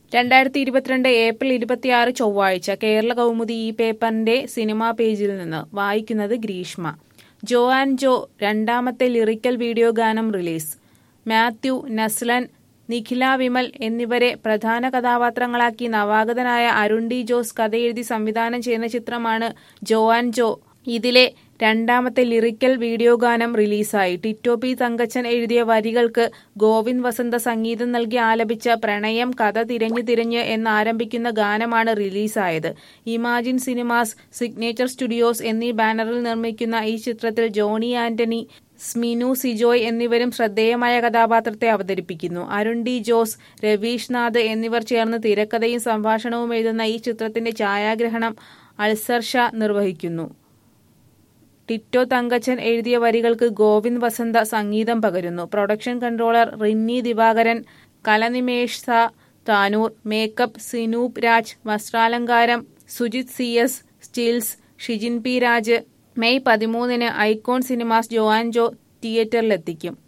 രണ്ടായിരത്തി ഇരുപത്തിരണ്ട് ഏപ്രിൽ ഇരുപത്തിയാറ് ചൊവ്വാഴ്ച കേരള കൗമുദി ഈ പേപ്പറിന്റെ സിനിമാ പേജിൽ നിന്ന് വായിക്കുന്നത് ഗ്രീഷ്മ ജോ ആൻഡ് ജോ രണ്ടാമത്തെ ലിറിക്കൽ വീഡിയോ ഗാനം റിലീസ് മാത്യു നസ്ലൻ നിഖില വിമൽ എന്നിവരെ പ്രധാന കഥാപാത്രങ്ങളാക്കി നവാഗതനായ അരുൺ ഡി ജോസ് കഥയെഴുതി സംവിധാനം ചെയ്യുന്ന ചിത്രമാണ് ജോ ആൻഡ് ജോ ഇതിലെ രണ്ടാമത്തെ ലിറിക്കൽ വീഡിയോ ഗാനം റിലീസായി ടിറ്റോ പി തങ്കച്ചൻ എഴുതിയ വരികൾക്ക് ഗോവിന്ദ് വസന്ത സംഗീതം നൽകി ആലപിച്ച പ്രണയം കഥ തിരഞ്ഞു തിരഞ്ഞ് എന്നാരംഭിക്കുന്ന ഗാനമാണ് റിലീസായത് ഇമാജിൻ സിനിമാസ് സിഗ്നേച്ചർ സ്റ്റുഡിയോസ് എന്നീ ബാനറിൽ നിർമ്മിക്കുന്ന ഈ ചിത്രത്തിൽ ജോണി ആന്റണി സ്മിനു സിജോയ് എന്നിവരും ശ്രദ്ധേയമായ കഥാപാത്രത്തെ അവതരിപ്പിക്കുന്നു അരുൺ ഡി ജോസ് രവീഷ് നാഥ് എന്നിവർ ചേർന്ന് തിരക്കഥയും സംഭാഷണവും എഴുതുന്ന ഈ ചിത്രത്തിന്റെ ഛായാഗ്രഹണം അൾസർ ഷാ നിർവഹിക്കുന്നു ടിറ്റോ തങ്കച്ചൻ എഴുതിയ വരികൾക്ക് ഗോവിന്ദ് വസന്ത സംഗീതം പകരുന്നു പ്രൊഡക്ഷൻ കൺട്രോളർ റിന്നി ദിവാകരൻ കലനിമേഷ് സ താനൂർ മേക്കപ്പ് സിനൂപ് രാജ് വസ്ത്രാലങ്കാരം Sujith C S stills Shijin P Raj May പതിമൂന്നിന് ഐക്കോൺ സിനിമാസ് ജോആൻ ജോ തിയേറ്ററിലെത്തിക്കും